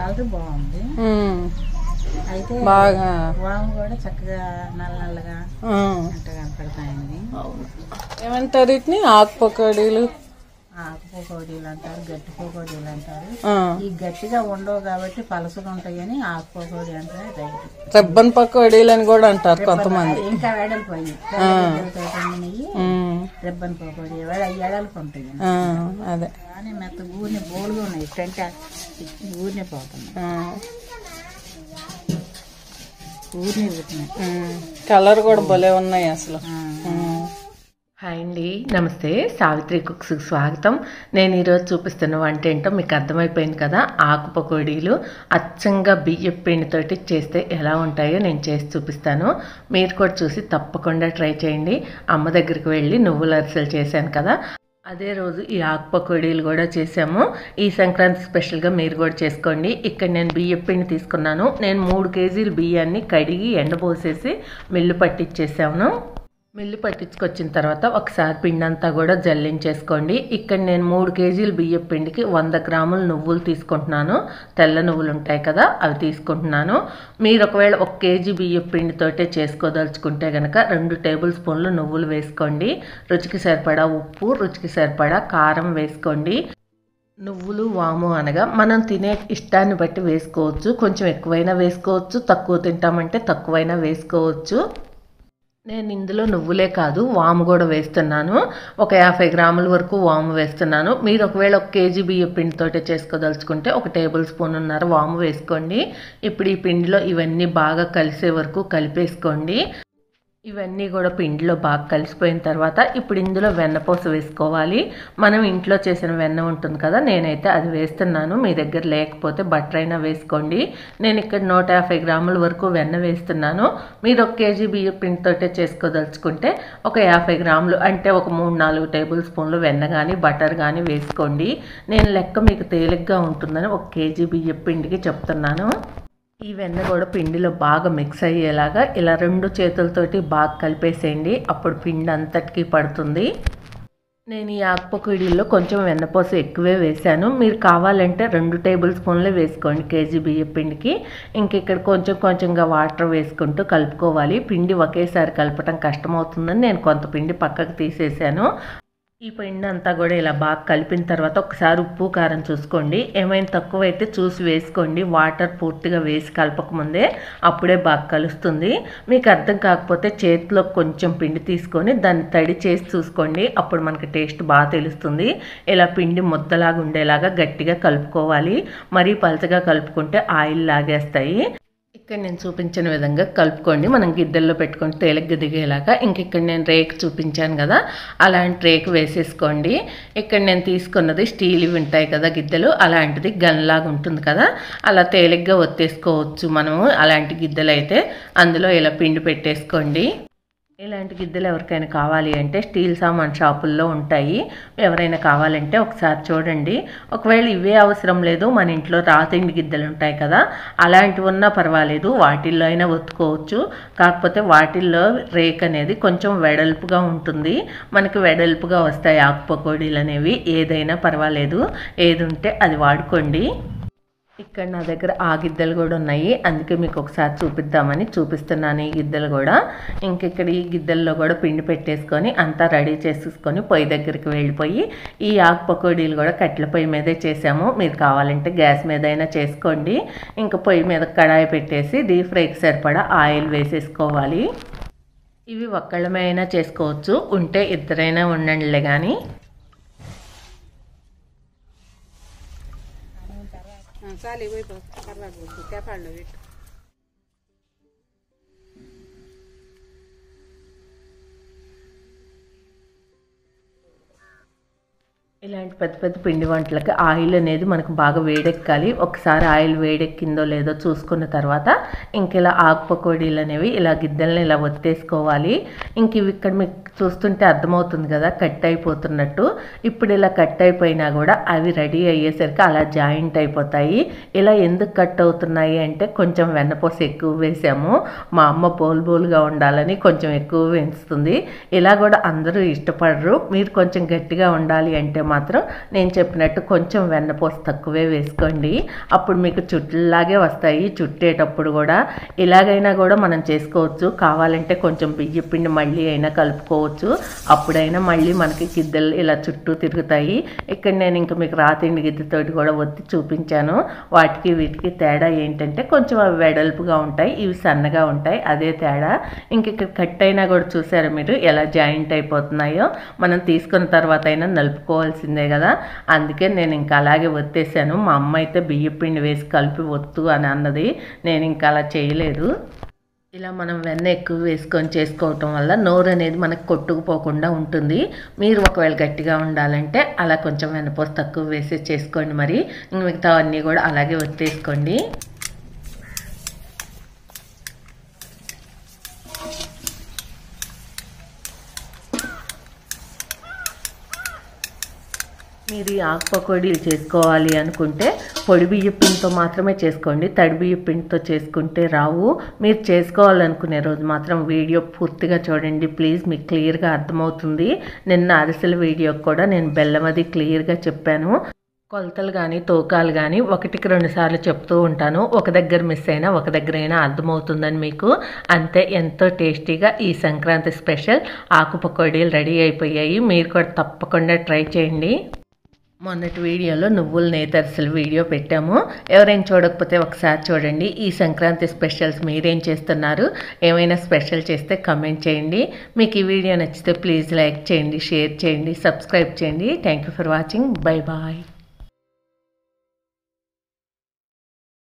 Colour బాగుంది ఉమ్, అయితే బాగా వాము కూడా చక్కగా నల్ల నల్లగా ఆ, అంట కనపడతాయండి అవును ఏమంటారు వీటిని ఆకు పకోడీలు ఆకు పకోడీలు అంటారు గట్టి పకోడీలు అంటారు ఆ, ఈ గట్టిగా ఉండవు కాబట్టి పలసగా ఉంటాయని ఆకు పకోడీ అంటారు రైట్ రిబ్బన్ పకోడీలు అని కూడా అంటారు కొంతమంది ఇంకా వెడల్పోయి నెయ్యి ఉమ్, రిబ్బన్ పకోడీ వెడ ఎడల్పు ఉంటాయి ఆ, అదే కానీ మెత్త ఊరిని బోలుగా ఉన్నాయి ఫ్రంట్ ఊరినే పోతున్నాయి ఆ, ఊరిని పోతున్నాయి ఉమ్, కలర్ కూడా భలే ఉన్నాయి అసలు ఆ. ఉమ్, హాయ్ అండి నమస్తే సావిత్రి కుక్స్కి స్వాగతం నేను ఈరోజు చూపిస్తున్న వంట ఏంటో మీకు అర్థమైపోయింది కదా ఆకు పకోడీలు అచ్చంగా బియ్యం పిండితోటి చేస్తే ఎలా ఉంటాయో నేను చేసి చూపిస్తాను మీరు కూడా చూసి తప్పకుండా ట్రై చేయండి అమ్మ దగ్గరికి వెళ్ళి నువ్వుల అరిసెలు చేశాను కదా అదే రోజు ఈ ఆకు పకోడీలు కూడా చేసాము ఈ సంక్రాంతి స్పెషల్గా మీరు కూడా చేసుకోండి ఇక్కడ నేను బియ్యం పిండి తీసుకున్నాను నేను మూడు కేజీలు బియ్యాన్ని కడిగి ఎండబోసేసి మిల్లు పట్టించేసాను మిల్లు పట్టించుకొచ్చిన తర్వాత ఒకసారి పిండి అంతా కూడా జల్లించేసుకోండి ఇక్కడ నేను మూడు కేజీల బియ్యం పిండికి వంద గ్రాముల నువ్వులు తీసుకుంటున్నాను తెల్ల నువ్వులు ఉంటాయి కదా అవి తీసుకుంటున్నాను మీరు ఒకవేళ ఒక కేజీ బియ్యం పిండితోటే చేసుకోదలుచుకుంటే కనుక రెండు టేబుల్ స్పూన్లు నువ్వులు వేసుకోండి రుచికి సరిపడా ఉప్పు రుచికి సరిపడా కారం వేసుకోండి నువ్వులు వాము అనగా మనం తినే ఇష్టాన్ని బట్టి వేసుకోవచ్చు కొంచెం ఎక్కువైనా వేసుకోవచ్చు తక్కువ తింటామంటే తక్కువైనా వేసుకోవచ్చు నేను ఇందులో నువ్వులే కాదు వాము కూడా వేస్తున్నాను ఒక యాభై గ్రాముల వరకు వాము వేస్తున్నాను మీరు ఒకవేళ ఒక కేజీ బియ్య పిండితోటే చేసుకోదలుచుకుంటే ఒక టేబుల్ స్పూన్ ఉన్నర వాము వేసుకోండి ఇప్పుడు ఈ పిండిలో ఇవన్నీ బాగా కలిసే వరకు కలిపేసుకోండి ఇవన్నీ కూడా పిండిలో బాగా కలిసిపోయిన తర్వాత ఇప్పుడు ఇందులో వెన్నపూస వేసుకోవాలి మనం ఇంట్లో చేసిన వెన్న ఉంటుంది కదా నేనైతే అది వేస్తున్నాను మీ దగ్గర లేకపోతే బటర్ అయినా వేసుకోండి నేను ఇక్కడ నూట యాభై గ్రాముల వరకు వెన్న వేస్తున్నాను మీరు ఒక కేజీ బియ్యం పిండితోటే చేసుకోదలుచుకుంటే ఒక యాభై గ్రాములు అంటే ఒక మూడు నాలుగు టేబుల్ స్పూన్లు వెన్న కానీ బటర్ కానీ వేసుకోండి నేను లెక్క మీకు తేలిగ్గా ఉంటుందని ఒక కేజీ బియ్యం పిండికి చెప్తున్నాను ఈ వెన్న కూడా పిండిలో బాగా మిక్స్ అయ్యేలాగా ఇలా రెండు చేతులతోటి బాగా కలిపేసేయండి అప్పుడు పిండి అంతటికీ పడుతుంది నేను ఈ ఆకుపొడిలో కొంచెం వెన్నపూస ఎక్కువే వేశాను మీరు కావాలంటే రెండు టేబుల్ స్పూన్లే వేసుకోండి కేజీ బియ్యం పిండికి ఇంక ఇక్కడ కొంచెం కొంచెంగా వాటర్ వేసుకుంటూ కలుపుకోవాలి పిండి ఒకేసారి కలపటం కష్టమవుతుందని నేను కొంత పిండి పక్కకు తీసేసాను ఈ పిండి అంతా కూడా ఇలా బాగా కలిపిన తర్వాత ఒకసారి ఉప్పు కారం చూసుకోండి ఏమైనా తక్కువైతే చూసి వేసుకోండి వాటర్ పూర్తిగా వేసి కలపకముందే అప్పుడే బాగా కలుస్తుంది మీకు అర్థం కాకపోతే చేతిలో కొంచెం పిండి తీసుకొని దాన్ని తడి చేసి చూసుకోండి అప్పుడు మనకి టేస్ట్ బాగా తెలుస్తుంది ఇలా పిండి ముద్దలాగా ఉండేలాగా గట్టిగా కలుపుకోవాలి మరీ పలచగా కలుపుకుంటే ఆయిల్ లాగేస్తాయి ఇక్కడ నేను చూపించిన విధంగా కలుపుకోండి మనం గిద్దెల్లో పెట్టుకొని తేలిగ్గా దిగేలాగా ఇంక ఇక్కడ నేను రేక్ చూపించాను కదా అలాంటి రేక్ వేసేసుకోండి ఇక్కడ నేను తీసుకున్నది స్టీల్ ఇవి ఉంటాయి కదా గిద్దెలు అలాంటిది గన్లాగా ఉంటుంది కదా అలా తేలిగ్గా ఒత్తేసుకోవచ్చు మనము అలాంటి గిద్దెలు అయితే అందులో ఇలా పిండి పెట్టేసుకోండి ఇలాంటి గిద్దెలు ఎవరికైనా కావాలి అంటే స్టీల్ సామాన్ షాపుల్లో ఉంటాయి ఎవరైనా కావాలంటే ఒకసారి చూడండి ఒకవేళ ఇవే అవసరం లేదు మన ఇంట్లో రాతిండి గిద్దెలు ఉంటాయి కదా అలాంటివి ఉన్నా పర్వాలేదు వాటిల్లో అయినా ఒత్తుకోవచ్చు కాకపోతే వాటిల్లో రేక్ అనేది కొంచెం వెడల్పుగా ఉంటుంది మనకి వెడల్పుగా వస్తాయి ఆకు పకోడీలు అనేవి ఏదైనా పర్వాలేదు ఏది ఉంటే అది వాడుకోండి ఇక్కడ నా దగ్గర ఆ గిద్దెలు కూడా ఉన్నాయి అందుకే మీకు ఒకసారి చూపిద్దామని చూపిస్తున్నాను ఈ గిద్దెలు కూడా ఇంక ఇక్కడ ఈ గిద్దెల్లో కూడా పిండి పెట్టేసుకొని అంతా రెడీ చేసేసుకొని పొయ్యి దగ్గరికి వెళ్ళిపోయి ఈ ఆకు పకోడీలు కూడా కట్టెల పొయ్యి మీదే చేసాము మీరు కావాలంటే గ్యాస్ మీద అయినా చేసుకోండి ఇంకా పొయ్యి మీద కడాయి పెట్టేసి డీప్ ఫ్రైకి సరిపడా ఆయిల్ వేసేసుకోవాలి ఇవి ఒక్కళ్ళమే అయినా చేసుకోవచ్చు ఉంటే ఇద్దరైనా ఉండండిలే కానీ చాలు పోయి కర్రాకు కేపాళ్ళు పెట్టు ఇలాంటి పెద్ద పెద్ద పిండి వంటలకి ఆయిల్ అనేది మనకు బాగా వేడెక్కాలి ఒకసారి ఆయిల్ వేడెక్కిందో లేదో చూసుకున్న తర్వాత ఇంక ఇలా ఆకు పకోడీలు అనేవి ఇలా గిద్దెలను ఇలా ఒత్తేసుకోవాలి ఇంక ఇవి ఇక్కడ మీకు చూస్తుంటే అర్థమవుతుంది కదా కట్ అయిపోతున్నట్టు ఇప్పుడు ఇలా కట్ అయిపోయినా కూడా అవి రెడీ అయ్యేసరికి అలా జాయింట్ అయిపోతాయి ఇలా ఎందుకు కట్ అవుతున్నాయి అంటే కొంచెం వెన్నపూస ఎక్కువ వేసాము మా అమ్మ బోల్ బోల్గా ఉండాలని కొంచెం ఎక్కువ వేస్తుంది ఇలా కూడా అందరూ ఇష్టపడరు మీరు కొంచెం గట్టిగా ఉండాలి అంటే మాత్రం నేను చెప్పినట్టు కొంచెం వెన్నపూస తక్కువే వేసుకోండి అప్పుడు మీకు చుట్టలాగే వస్తాయి చుట్టేటప్పుడు కూడా ఇలాగైనా కూడా మనం చేసుకోవచ్చు కావాలంటే కొంచెం బియ్య పిండి మళ్ళీ అయినా కలుపుకోవచ్చు అప్పుడైనా మళ్ళీ మనకి గిద్దెలు ఇలా చుట్టూ తిరుగుతాయి ఇక్కడ నేను ఇంకా మీకు రాతిండి గిద్దెతోటి కూడా ఒత్తి చూపించాను వాటికి వీటికి తేడా ఏంటంటే కొంచెం అవి వెడల్పుగా ఉంటాయి ఇవి సన్నగా ఉంటాయి అదే తేడా ఇంక ఇక్కడ కట్ అయినా కూడా చూసారు మీరు ఎలా జాయింట్ అయిపోతున్నాయో మనం తీసుకున్న తర్వాత అయినా నలుపుకోవాల్సిందే కదా అందుకే నేను ఇంకా అలాగే ఒత్తేసాను మా అమ్మ అయితే బియ్య పిండి వేసి కలిపి ఒత్తు అని అన్నది నేను ఇంకా అలా చేయలేదు ఇలా మనం వెన్న ఎక్కువ వేసుకొని చేసుకోవటం వల్ల నోరు అనేది మనకు కొట్టుకుపోకుండా ఉంటుంది మీరు ఒకవేళ గట్టిగా ఉండాలంటే అలా కొంచెం వెన్నపూస తక్కువ వేసి చేసుకోండి మరి ఇంక మిగతా అన్నీ కూడా అలాగే ఒత్తేసుకోండి మీరు ఈ ఆకు పకోడీలు చేసుకోవాలి అనుకుంటే పొడి బియ్య పిండితో మాత్రమే చేసుకోండి తడి బియ్య పిండితో చేసుకుంటే రావు మీరు చేసుకోవాలనుకునే రోజు మాత్రం వీడియో పూర్తిగా చూడండి ప్లీజ్ మీకు క్లియర్గా అర్థమవుతుంది నిన్న అరిసెల వీడియోకి కూడా నేను బెల్లం అది క్లియర్గా చెప్పాను కొలతలు కానీ తూకాలు కానీ ఒకటికి రెండు సార్లు చెప్తూ ఉంటాను ఒక దగ్గర మిస్ అయినా ఒక దగ్గర అయినా అర్థమవుతుందని మీకు అంతే ఎంతో టేస్టీగా ఈ సంక్రాంతి స్పెషల్ ఆకు పకోడీలు రెడీ అయిపోయాయి మీరు కూడా తప్పకుండా ట్రై చేయండి మొన్నటి వీడియోలో నువ్వుల నేతరసలు వీడియో పెట్టాము ఎవరైనా చూడకపోతే ఒకసారి చూడండి ఈ సంక్రాంతి స్పెషల్స్ మీరేం చేస్తున్నారు ఏమైనా స్పెషల్ చేస్తే కమెంట్ చేయండి మీకు ఈ వీడియో నచ్చితే ప్లీజ్ లైక్ చేయండి షేర్ చేయండి సబ్స్క్రైబ్ చేయండి thank you for watching bye bye